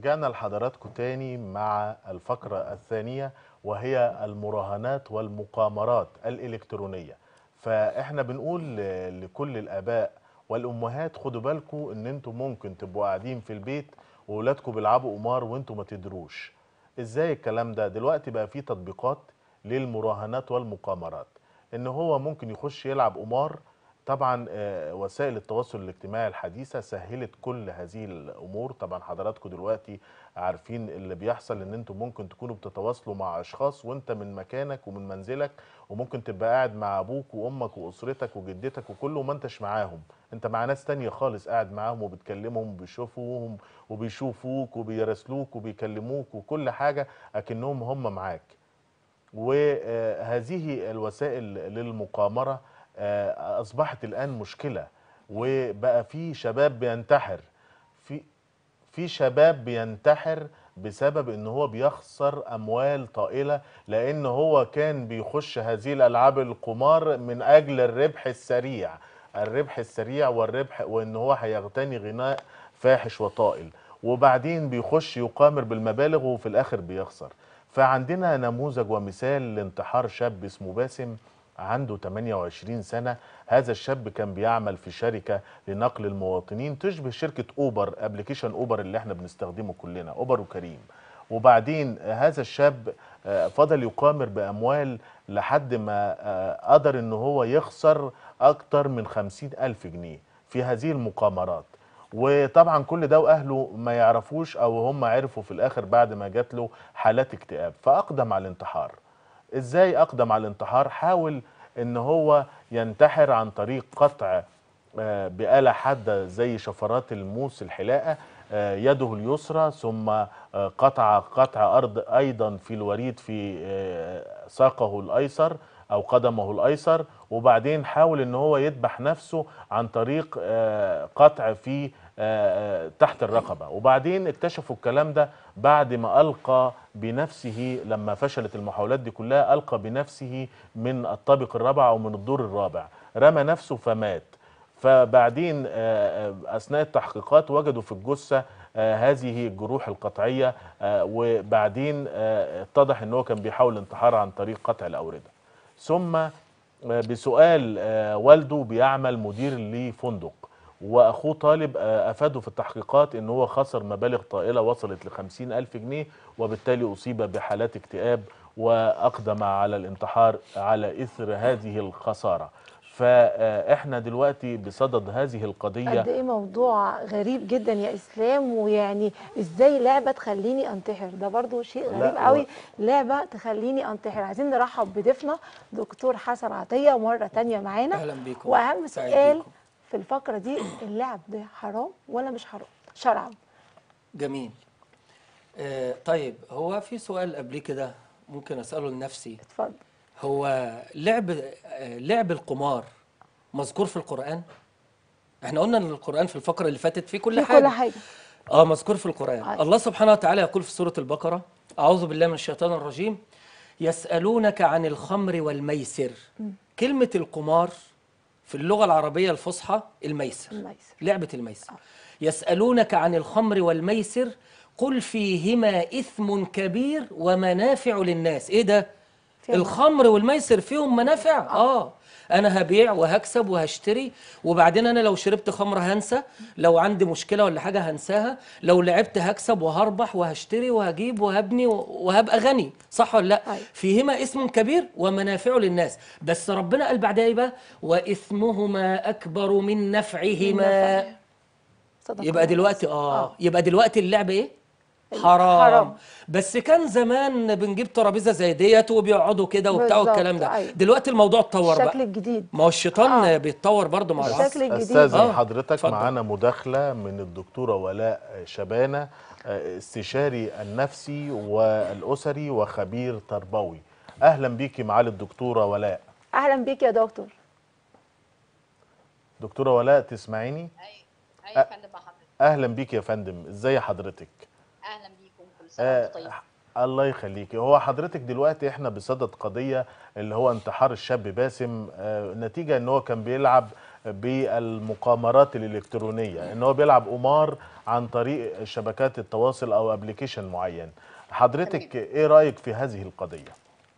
ورجعنا لحضراتكم تاني مع الفقرة الثانية وهي المراهنات والمقامرات الإلكترونية فإحنا بنقول ل- لكل الآباء والأمهات خدوا بالكم إن أنتم ممكن تبقوا قاعدين في البيت وولادكم بيلعبوا قمار وأنتم ما تدروش إزاي الكلام ده دلوقتي بقى في تطبيقات للمراهنات والمقامرات إن هو ممكن يخش يلعب قمار طبعا آه، وسائل التواصل الاجتماعي الحديثة سهلت كل هذه الأمور طبعا حضراتكم دلوقتي عارفين اللي بيحصل ان انتم ممكن تكونوا بتتواصلوا مع اشخاص وانت من مكانك ومن منزلك وممكن تبقى قاعد مع ابوك وامك واسرتك وجدتك وكله وما انتش معاهم انت مع ناس تانية خالص قاعد معاهم وبتكلمهم وبيشوفوهم وبيشوفوك وبيراسلوك وبيكلموك وكل حاجة اكنهم هم معاك وهذه الوسائل للمقامرة آه، أصبحت الآن مشكلة وبقى في شباب بينتحر في في شباب بينتحر بسبب ان هو بيخسر اموال طائله لان هو كان بيخش هذه الالعاب القمار من اجل الربح السريع الربح السريع والربح وان هو هيغتني غناء فاحش وطائل وبعدين بيخش يقامر بالمبالغ وفي الاخر بيخسر فعندنا نموذج ومثال لانتحار شاب اسمه باسم عنده 28 سنة هذا الشاب كان بيعمل في شركة لنقل المواطنين تشبه شركة أوبر ابلكيشن أوبر اللي احنا بنستخدمه كلنا أوبر وكريم وبعدين هذا الشاب آه، فضل يقامر بأموال لحد ما آه، قدر ان هو يخسر أكتر من خمسين ألف جنيه في هذه المقامرات وطبعا كل ده واهله ما يعرفوش او هم عرفوا في الاخر بعد ما جات له حالات اكتئاب فاقدم على الانتحار ازاي اقدم على الانتحار حاول ان هو ينتحر عن طريق قطع آه، بآلة حادة زي شفرات الموس الحلاقة آه، يده اليسرى ثم آه، قطع قطع أرض أيضا في الوريد في آه، ساقه الأيسر أو قدمه الأيسر وبعدين حاول ان هو يذبح نفسه عن طريق آه، قطع في آه، آه، تحت الرقبة وبعدين اكتشفوا الكلام ده بعد ما ألقى بنفسه لما فشلت المحاولات دي كلها ألقى بنفسه من الطابق الرابع أو من الدور الرابع رمى نفسه فمات فبعدين آه، آه، اثناء التحقيقات وجدوا في الجثه آه، هذه الجروح القطعيه آه، وبعدين آه، اتضح ان هو كان بيحاول الانتحار عن طريق قطع الاورده ثم آه، بسؤال آه، والده بيعمل مدير لفندق واخوه طالب آه، افاده في التحقيقات ان هو خسر مبالغ طائله وصلت ل ألف جنيه وبالتالي اصيب بحالات اكتئاب واقدم على الانتحار على اثر هذه الخساره فاحنا دلوقتي بصدد هذه القضيه قد ايه موضوع غريب جدا يا اسلام ويعني ازاي لعبه تخليني انتحر ده برضو شيء لا، غريب و- قوي لعبه تخليني انتحر عايزين نرحب بضيفنا دكتور حسن عطيه مره تانية معانا أهلا بيكم. واهم سعيد سؤال بيكم. في الفقره دي اللعب ده حرام ولا مش حرام شرعا جميل آه طيب هو في سؤال قبل كده ممكن اساله لنفسي اتفضل هو لعب آه لعب القمار مذكور في القران احنا قلنا ان القران في الفقره اللي فاتت فيه كل في حاجه كل حاجه اه مذكور في القرآن أيوة. الله سبحانه وتعالى يقول في سورة البقرة أعوذ بالله من الشيطان الرجيم يسألونك عن الخمر والميسر كلمة القمار في اللغة العربية الفصحى الميسر الميسر. لعبة الميسر يسألونك عن الخمر والميسر قل فيهما إثم كبير ومنافع للناس إيه ده؟ فيهم الخمر والميسر فيهم منافع اه انا هبيع وهكسب وهشتري وبعدين انا لو شربت خمر هنسى لو عندي مشكله ولا حاجه هنساها لو لعبت هكسب وهربح وهشتري وهجيب وهبني وهبقى غني صح ولا لا أيوة. فيهما اسم كبير ومنافع للناس بس ربنا قال بعدها ايه بقى واثمهما اكبر من نفعهما صدق يبقى الله دلوقتي العظيم. اه يبقى دلوقتي اللعب ايه ال- حرام. حرام. بس كان زمان بنجيب ترابيزه زي ديت وبيقعدوا كده وبتاع بالظبط، والكلام ده أيوة. دلوقتي الموضوع اتطور الشكل بقى الجديد ما هو الشيطان آه. بيتطور برضه مع العصر الشكل الجديد استاذن آه، حضرتك اتفضل. معانا مداخله من الدكتوره ولاء شبانه آه، استشاري النفسي والاسري وخبير تربوي اهلا بيكي معالي الدكتوره ولاء اهلا بيك يا دكتور دكتوره ولاء تسمعيني ايوه يا فندم مع حضرتك اهلا بيك يا فندم ازاي حضرتك اهلا بيكم كل سنه آه وانتم طيب الله يخليكي هو حضرتك دلوقتي احنا بصدد قضيه اللي هو انتحار الشاب باسم آه نتيجه ان هو كان بيلعب بالمقامرات الالكترونيه ان هو بيلعب قمار عن طريق شبكات التواصل او ابلكيشن معين حضرتك ايه رايك في هذه القضيه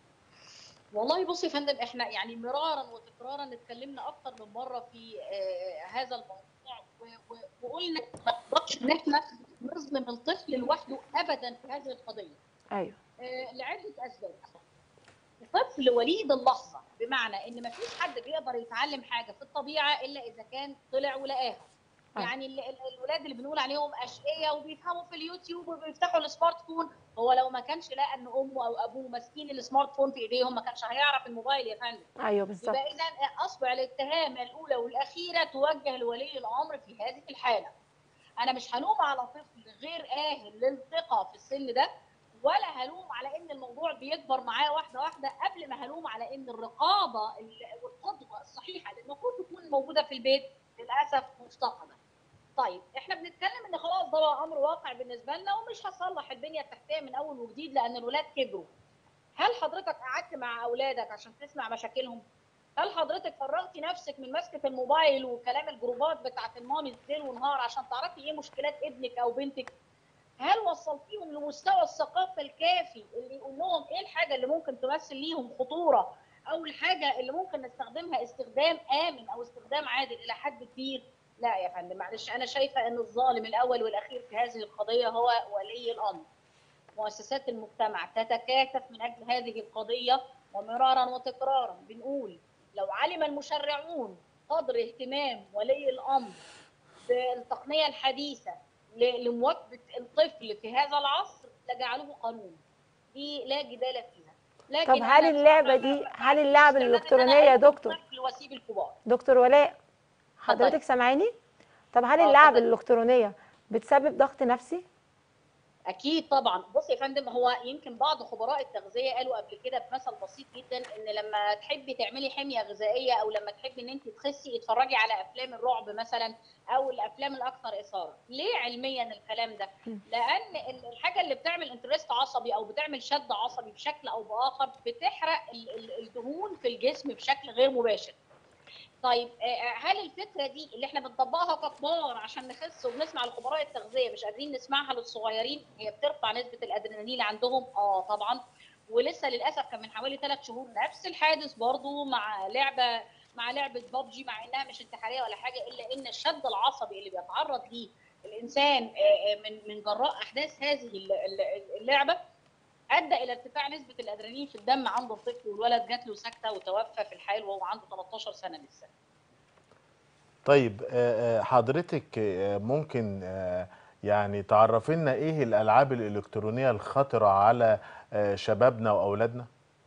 والله بصي يا فندم احنا يعني مرارا وتكرارا اتكلمنا اكتر من مره في آه هذا الموضوع و- و- وقلنا ما نقدرش ان احنا نظلم الطفل لوحده ابدا في هذه القضيه ايوه آه لعده اسباب الطفل وليد اللحظه بمعنى ان ما فيش حد بيقدر يتعلم حاجه في الطبيعه الا اذا كان طلع ولقاها آه. يعني ال- ال- الولاد اللي بنقول عليهم اشقياء وبيفهموا في اليوتيوب وبيفتحوا السمارت فون هو لو ما كانش لقى ان امه او ابوه ماسكين السمارت فون في ايديهم ما كانش هيعرف الموبايل يا فندم ايوه بالظبط يبقى اذا اصبع الاتهام الاولى والاخيره توجه لولي الامر في هذه الحاله انا مش هلوم على طفل غير اهل للثقه في السن ده ولا هلوم على ان الموضوع بيكبر معاه واحده واحده قبل ما هلوم على ان الرقابه ال- والقدوه الصحيحه اللي المفروض تكون موجوده في البيت للاسف مفتقده. طيب احنا بنتكلم ان خلاص ده بقى امر واقع بالنسبه لنا ومش هصلح البنيه التحتيه من اول وجديد لان الولاد كبروا. هل حضرتك قعدت مع اولادك عشان تسمع مشاكلهم؟ هل حضرتك فرغتي نفسك من مسكه الموبايل وكلام الجروبات بتاعت المامي ليل ونهار عشان تعرفي ايه مشكلات ابنك او بنتك؟ هل وصلتيهم لمستوى الثقافه الكافي اللي يقول لهم ايه الحاجه اللي ممكن تمثل ليهم خطوره او الحاجه اللي ممكن نستخدمها استخدام امن او استخدام عادل الى حد كبير؟ لا يا فندم معلش انا شايفه ان الظالم الاول والاخير في هذه القضيه هو ولي الامر. مؤسسات المجتمع تتكاتف من اجل هذه القضيه ومرارا وتكرارا بنقول لو علم المشرعون قدر اهتمام ولي الامر بالتقنيه الحديثه ل- لمواكبه الطفل في هذا العصر لجعلوه قانون دي لا جدال فيها لكن طب هل أنا اللعبة بصراحة دي- ما هل اللعبة عنديش استعداد إن أنا الإلكترونية يا أقدم دكتور؟ الطفل واسيب الكبار دكتور ولاء حضرتك سامعاني طب هل آه، اللعب اتفضل. الالكترونيه بتسبب ضغط نفسي اكيد طبعا بص يا فندم هو يمكن بعض خبراء التغذيه قالوا قبل كده بمثل بسيط جدا ان لما تحبي تعملي حميه غذائيه او لما تحبي ان انت تخسي اتفرجي على افلام الرعب مثلا او الافلام الاكثر اثاره ليه علميا الكلام ده لان ال- الحاجه اللي بتعمل انترست عصبي او بتعمل شد عصبي بشكل او باخر بتحرق ال- ال- الدهون في الجسم بشكل غير مباشر طيب آه، هل الفكره دي اللي احنا بنطبقها ككبار عشان نخس وبنسمع لخبراء التغذيه مش قادرين نسمعها للصغيرين هي بترفع نسبه الادرينالين عندهم اه طبعا ولسه للاسف كان من حوالي ثلاث شهور نفس الحادث برضو مع لعبه مع لعبه ببجي مع انها مش انتحاريه ولا حاجه الا ان الشد العصبي اللي بيتعرض ليه الانسان آه، آه، من من جراء احداث هذه ال- ال- اللعبه ادى الى ارتفاع نسبه الادرينالين في الدم عند الطفل والولد جات له سكته وتوفى في الحال وهو عنده 13 سنه لسه طيب آه، آه، حضرتك آه، ممكن آه، يعني تعرفي لنا ايه الالعاب الالكترونيه الخطره على آه، شبابنا واولادنا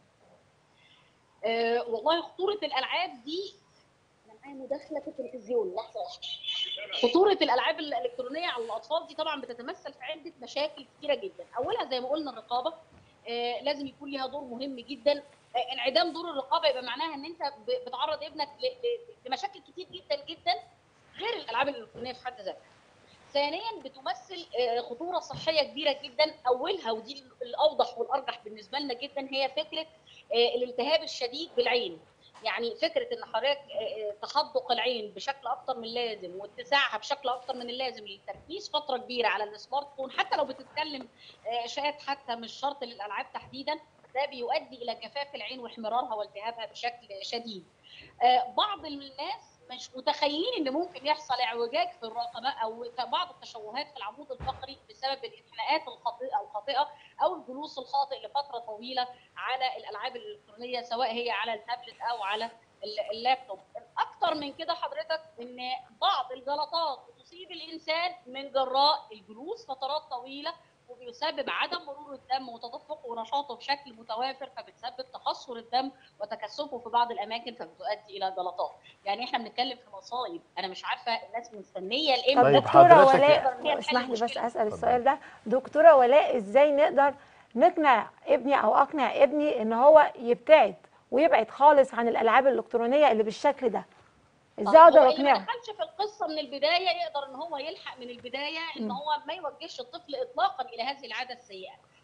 أه والله خطوره الالعاب دي انا معايا مداخله في التلفزيون لحظه واحده خطوره الالعاب الالكترونيه على الاطفال دي طبعا بتتمثل في عده مشاكل كتيره جدا اولها زي ما قلنا الرقابه أه لازم يكون ليها دور مهم جدا آه، انعدام دور الرقابه يبقى معناها ان انت ب- بتعرض ابنك ل- ل- لمشاكل كتير جدا جدا غير الالعاب الالكترونيه في حد ذاتها ثانيا بتمثل آه، خطوره صحيه كبيره جدا اولها ودي الاوضح والارجح بالنسبه لنا جدا هي فكره آه، الالتهاب الشديد بالعين يعني فكره ان حضرتك آه، آه، تخدق العين بشكل اكتر من اللازم واتساعها بشكل اكتر من اللازم للتركيز فتره كبيره على السمارت فون حتى لو بتتكلم آه، شات حتى مش شرط للالعاب تحديدا ده بيؤدي الى جفاف العين واحمرارها والتهابها بشكل شديد آه، بعض الناس مش متخيلين ان ممكن يحصل اعوجاج في الرقبه او بعض التشوهات في العمود الفقري بسبب الانحناءات الخاطئه الخاطئه او الجلوس الخاطئ لفتره طويله على الالعاب الالكترونيه سواء هي على التابلت او على ال- اللابتوب الاكثر من كده حضرتك ان بعض الجلطات بتصيب الانسان من جراء الجلوس فترات طويله وبيسبب عدم مرور الدم وتدفقه ونشاطه بشكل متوافر فبتسبب تخثر الدم وتكثفه في بعض الاماكن فبتؤدي الى جلطات يعني احنا بنتكلم في مصايب انا مش عارفه الناس مستنيه طب طيب الامتى دكتوره حضرتك- ولاء هي اسمح لي بس المشكلة. اسال السؤال ده دكتوره ولاء ازاي نقدر نقنع ابني او اقنع ابني ان هو يبتعد ويبعد خالص عن الالعاب الالكترونيه اللي بالشكل ده ازاي هو اقدر اللي ما اقنعه دخلش في القصه من البدايه يقدر ان هو يلحق من البدايه ان هو ما يوجهش الطفل اطلاقا الى هذه العاده السيئه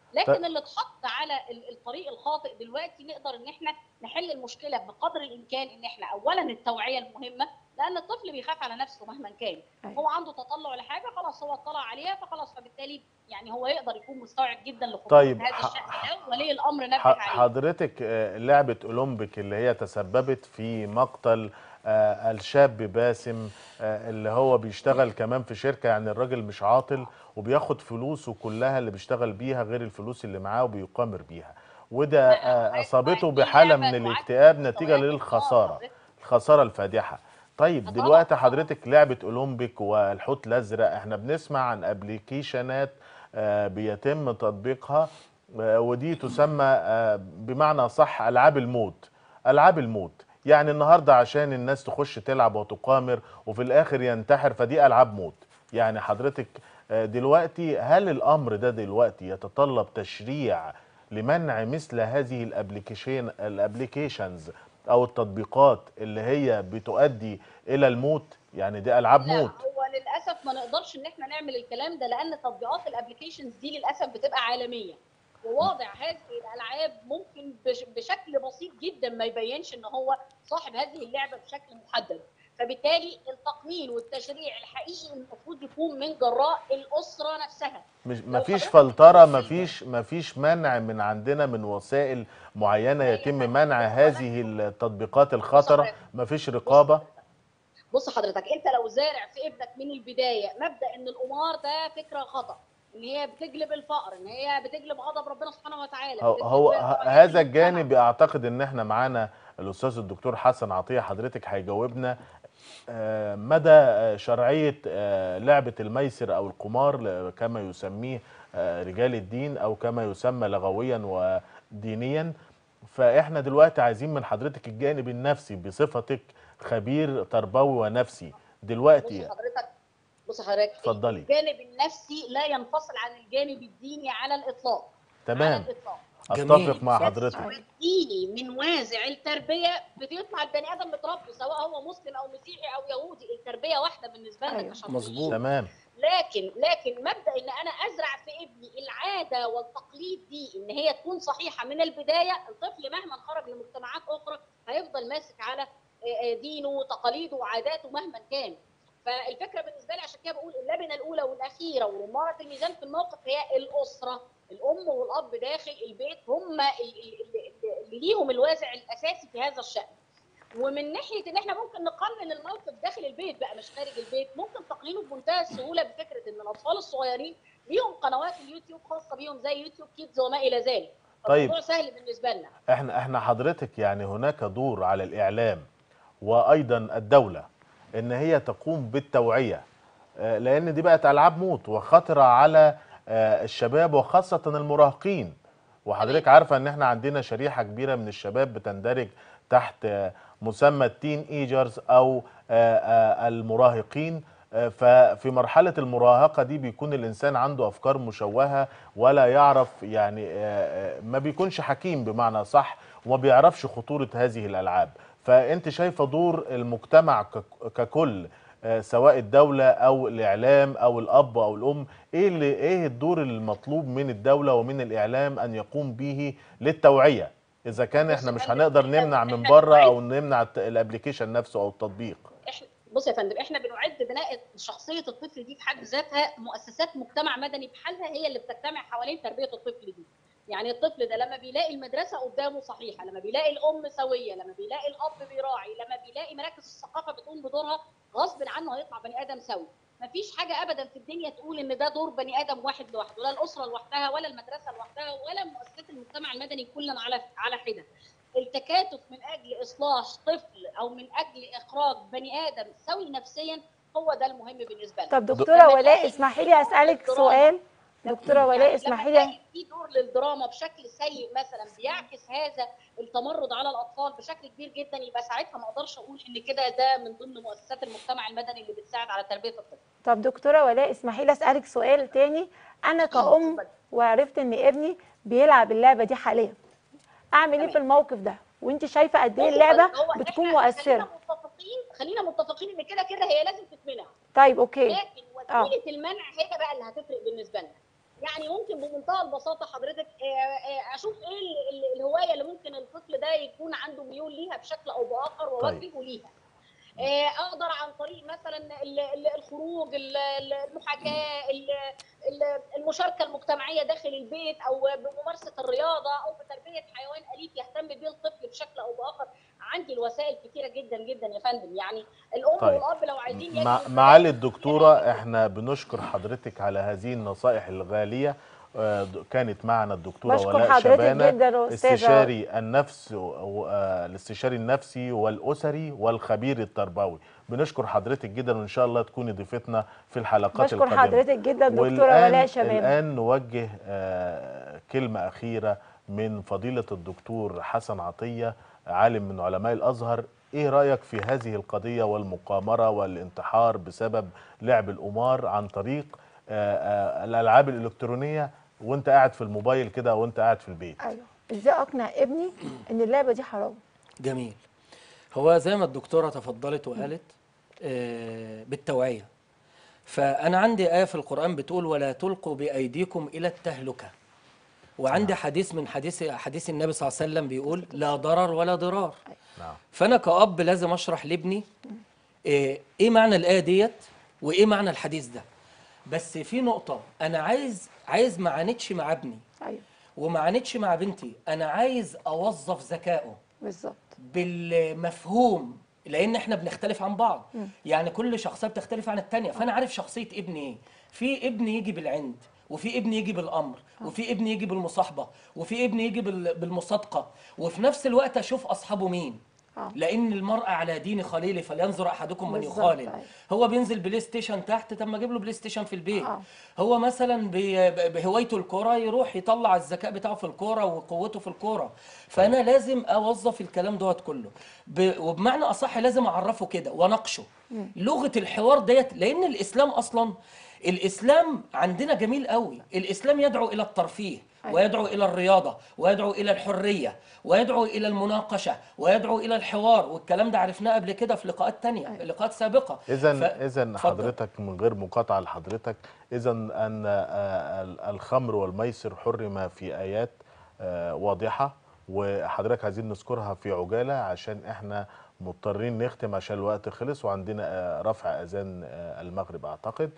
لكن اللي اتحط على ال- الطريق الخاطئ دلوقتي نقدر ان احنا نحل المشكله بقدر الامكان ان احنا اولا التوعيه المهمه لان الطفل بيخاف على نفسه مهما كان أيوة. هو عنده تطلع لحاجه خلاص هو اطلع عليها فخلاص فبالتالي يعني هو يقدر يكون مستوعب جدا لخطوره طيب، هذا ح- الشأن لو ولي الامر نبه ح- عليه حضرتك آه، لعبة أولمبيك اللي هي تسببت في مقتل آه، الشاب باسم آه، اللي هو بيشتغل كمان في شركة يعني الراجل مش عاطل وبياخد فلوسه كلها اللي بيشتغل بيها غير الفلوس اللي معاه وبيقامر بيها وده آه، أصابته بحالة من الاكتئاب نتيجة للخسارة الخسارة الفادحة طيب طبعاً. دلوقتي حضرتك لعبة أولمبيك والحوت الأزرق احنا بنسمع عن ابلكيشنات آه، بيتم تطبيقها آه، ودي تسمى آه، بمعنى صح ألعاب الموت ألعاب الموت يعني النهاردة عشان الناس تخش تلعب وتقامر وفي الآخر ينتحر فدي ألعاب موت يعني حضرتك آه، دلوقتي هل الأمر ده دلوقتي يتطلب تشريع لمنع مثل هذه الابلكيشن الابلكيشنز او التطبيقات اللي هي بتؤدي الى الموت يعني دي العاب لا موت هو للاسف ما نقدرش ان احنا نعمل الكلام ده لان تطبيقات الابلكيشنز دي للاسف بتبقى عالميه وواضع هذه الالعاب ممكن بش- بشكل بسيط جدا ما يبينش ان هو صاحب هذه اللعبه بشكل محدد فبالتالي التقنين والتشريع الحقيقي المفروض يكون من جراء الاسره نفسها مش لو مفيش حضرتك فلتره بتبص مفيش مفيش منع من عندنا من وسائل معينه هي يتم حاجة منع بس هذه التطبيقات الخطره حضرتك. مفيش رقابه بص حضرتك انت لو زارع في ابنك من البدايه مبدا ان القمار ده فكره خطا ان هي بتجلب الفقر ان هي بتجلب غضب ربنا سبحانه وتعالى هو, بتجلب هو طبعاً ه- هي هذا المجتمع. الجانب اعتقد ان احنا معانا الاستاذ الدكتور حسن عطيه حضرتك هيجاوبنا آه، مدى آه، شرعيه آه، لعبه الميسر او القمار ل- كما يسميه آه، رجال الدين او كما يسمى لغويا ودينيا فاحنا دلوقتي عايزين من حضرتك الجانب النفسي بصفتك خبير تربوي ونفسي بص دلوقتي حضرتك بص حضرتك اتفضلي. الجانب النفسي لا ينفصل عن الجانب الديني على الاطلاق على تمام الاطلاق جميل. اتفق مع صح. حضرتك الديني من وازع التربيه بتطلع البني ادم متربي سواء هو مسلم او مسيحي او يهودي التربيه واحده بالنسبه لنا أيوة. كشخصيين. مظبوط. تمام لكن لكن مبدا ان انا ازرع في ابني العاده والتقليد دي ان هي تكون صحيحه من البدايه الطفل مهما خرج لمجتمعات اخرى هيفضل ماسك على آه، آه، دينه وتقاليده وعاداته مهما كان فالفكره بالنسبه لي عشان كده بقول اللبنه الاولى والاخيره ورماره الميزان في الموقف هي الاسره الام والاب داخل البيت هم ال- ال- ال- اللي ليهم الوازع الاساسي في هذا الشان ومن ناحيه ان احنا ممكن نقنن الموقف داخل البيت بقى مش خارج البيت ممكن تقنينه بمنتهى السهوله بفكره ان الاطفال الصغيرين ليهم قنوات اليوتيوب خاصه بيهم زي يوتيوب كيدز وما الى ذلك طيب. الموضوع سهل بالنسبه لنا احنا احنا حضرتك يعني هناك دور على الاعلام وايضا الدوله ان هي تقوم بالتوعيه آه، لان دي بقت العاب موت وخطره على آه، الشباب وخاصه المراهقين وحضرتك عارفه ان احنا عندنا شريحه كبيره من الشباب بتندرج تحت آه، مسمى التين ايجرز او آه، آه، المراهقين آه، ففي مرحله المراهقه دي بيكون الانسان عنده افكار مشوهه ولا يعرف يعني آه، آه، ما بيكونش حكيم بمعنى صح وما بيعرفش خطوره هذه الالعاب فانت شايفه دور المجتمع كك- ككل آه، سواء الدوله او الاعلام او الاب او الام ايه اللي ايه الدور المطلوب من الدوله ومن الاعلام ان يقوم به للتوعيه اذا كان احنا بص مش يا فندم، هنقدر إحنا- نمنع من إحنا بره او بنوعي- نمنع الت- الابليكيشن نفسه او التطبيق احنا بص يا فندم احنا بنعد بناء شخصيه الطفل دي في حد ذاتها مؤسسات مجتمع مدني بحالها هي اللي بتجتمع حوالين تربيه الطفل دي يعني الطفل ده لما بيلاقي المدرسه قدامه صحيحه لما بيلاقي الام سويه لما بيلاقي الاب بيراعي لما بيلاقي مراكز الثقافه بتقوم بدورها غصب عنه هيطلع بني ادم سوي مفيش حاجه ابدا في الدنيا تقول ان ده دور بني ادم واحد لوحده لا الاسره لوحدها ولا المدرسه لوحدها ولا مؤسسات المجتمع المدني كلا على على حده التكاتف من اجل اصلاح طفل او من اجل اخراج بني ادم سوي نفسيا هو ده المهم بالنسبه لنا طب دكتوره لما ولاء تلاقي اسمحي لي اسالك دراما. سؤال دكتوره ولاء يعني اسمحي لما لي تلاقي في دور للدراما بشكل سيء مثلا بيعكس هذا التمرد على الاطفال بشكل كبير جدا يبقى ساعتها ما اقدرش اقول ان كده ده من ضمن مؤسسات المجتمع المدني اللي بتساعد على تربيه الطفل طب دكتوره ولاء اسمحي لي اسالك سؤال تاني انا كأم اتفضلي. وعرفت ان ابني بيلعب اللعبه دي حاليا اعمل ايه تمام. في الموقف ده وانت شايفه قد ايه بصي، اللعبه هو بتكون إحنا مؤثره خلينا متفقين خلينا متفقين ان كده كده هي لازم تتمنع طيب اوكي لكن وسيله المنع هي بقى اللي هتفرق بالنسبه لنا يعني ممكن بمنتهى البساطه حضرتك آه، آه، اشوف ايه ال- ال- الهوايه اللي ممكن الطفل ده يكون عنده ميول ليها بشكل او باخر واوجهه ليها آه، اقدر عن طريق مثلا ال- ال- الخروج ال- ال- المحاكاه ال- ال- المشاركه المجتمعيه داخل البيت او بممارسه الرياضه او بتربيه حيوان اليف يهتم بيه الطفل بشكل او باخر عندي الوسائل كتيره جدا جدا يا فندم يعني الام طيب. والاب لو عايزين يجدوا مع الحاجات معالي الدكتورة احنا بنشكر حضرتك على هذه النصائح الغالية آه، د- كانت معنا الدكتورة بشكر ولاء حضرتك شبانة جدا يا أستاذة. استشاري النفس و- آه، الاستشاري النفسي والأسري والخبير التربوي بنشكر حضرتك جدا وإن شاء الله تكوني ضيفتنا في الحلقات بشكر القادمة حضرتك جدا دكتوره والآن ولاء شباب الآن نوجه آه، كلمة أخيرة من فضيلة الدكتور حسن عطية عالم من علماء الأزهر إيه رأيك في هذه القضية والمقامرة والانتحار بسبب لعب القمار عن طريق آه، آه، الألعاب الإلكترونية وأنت قاعد في الموبايل كده وأنت قاعد في البيت ايوه ازاي اقنع ابني ان اللعبه دي حرام جميل هو زي ما الدكتورة تفضلت وقالت آه، بالتوعية فأنا عندي آية في القرآن بتقول ولا تلقوا بأيديكم إلى التهلكة وعندي حديث من حديث حديث النبي صلى الله عليه وسلم بيقول لا ضرر ولا ضرار نعم فأنا كأب لازم أشرح لابني إيه, إيه معنى الآية ديت وإيه معنى الحديث ده بس في نقطة أنا عايز عايز ما عاندش مع ابني ايوه وما عاندش مع بنتي أنا عايز أوظف ذكائه بالظبط بالمفهوم لان احنا بنختلف عن بعض يعني كل شخصيه بتختلف عن التانية فانا عارف شخصيه ابني ايه في ابن يجي بالعند وفي ابن يجي بالامر وفي ابن يجي بالمصاحبه وفي ابن يجي بال- بالمصادقه وفي نفس الوقت اشوف اصحابه مين آه. لان المرء على دين خليله فلينظر احدكم من بالظبط، يخالل أيوة. هو بينزل بلاي ستيشن تحت طب ما اجيب له بلاي ستيشن في البيت آه. هو مثلا بي- ب- بهوايته الكوره يروح يطلع الذكاء بتاعه في الكوره وقوته في الكوره فانا لازم اوظف الكلام دوت كله ب- وبمعنى اصح لازم اعرفه كده واناقشه لغه الحوار ديت لان الاسلام اصلا الاسلام عندنا جميل قوي الاسلام يدعو الى الترفيه أيوة. ويدعو الى الرياضه ويدعو الى الحريه ويدعو الى المناقشه ويدعو الى الحوار والكلام ده عرفناه قبل كده في لقاءات تانية أيوة. لقاءات سابقه إذا ف- إذا اتفضل. حضرتك من غير مقاطعة لحضرتك إذا أن آه، ال- الخمر والميسر حرم في آيات آه، واضحة وحضرتك عايزين نذكرها في عجالة عشان إحنا مضطرين نختم عشان الوقت خلص وعندنا آه، رفع أذان آه، المغرب أعتقد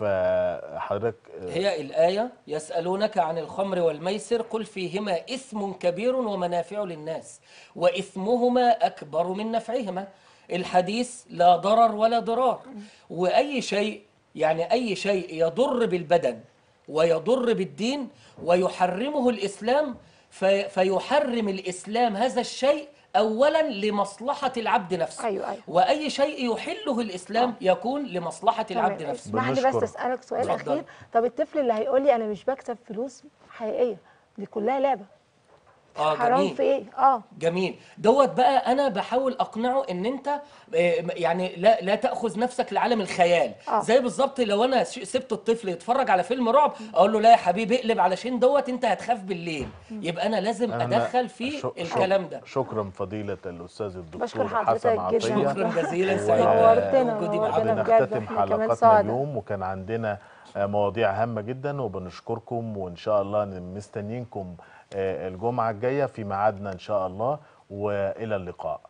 فحضرتك آه، هي الآية يسألونك عن الخمر والميسر قل فيهما إثم كبير ومنافع للناس وإثمهما أكبر من نفعهما الحديث لا ضرر ولا ضرار وأي شيء يعني أي شيء يضر بالبدن ويضر بالدين ويحرمه الإسلام في فيحرم الإسلام هذا الشيء أولا لمصلحة العبد نفسه أيوة، أيوة. وأي شيء يحله الإسلام يكون لمصلحة العبد تمام. نفسه اسمح لي بس بنشكر. اسالك سؤال اتفضل. اخير طب الطفل اللي هيقول لي انا مش بكسب فلوس حقيقيه دي كلها لعبه اه حرام جميل في ايه اه جميل دوت بقى انا بحاول اقنعه ان انت آه، يعني لا لا تاخذ نفسك لعالم الخيال آه. زي بالظبط لو انا ش- سبت الطفل يتفرج على فيلم رعب اقول له لا يا حبيبي اقلب علشان دوت انت هتخاف بالليل يبقى انا لازم أنا ادخل فيه شك- الكلام ده شكرا فضيلة الأستاذ الدكتور بشكر حسن حضرتك عطية جدا. شكرا جزيلا و- سعيد نورتنا، بوجودي نورتنا. معاكم بجد، بنختتم إحنا كمان حلقتنا سعداء. اليوم وكان عندنا آه، مواضيع هامة جدا وبنشكركم وإن شاء الله مستنيينكم آه، الجمعة الجاية في ميعادنا إن شاء الله وإلى اللقاء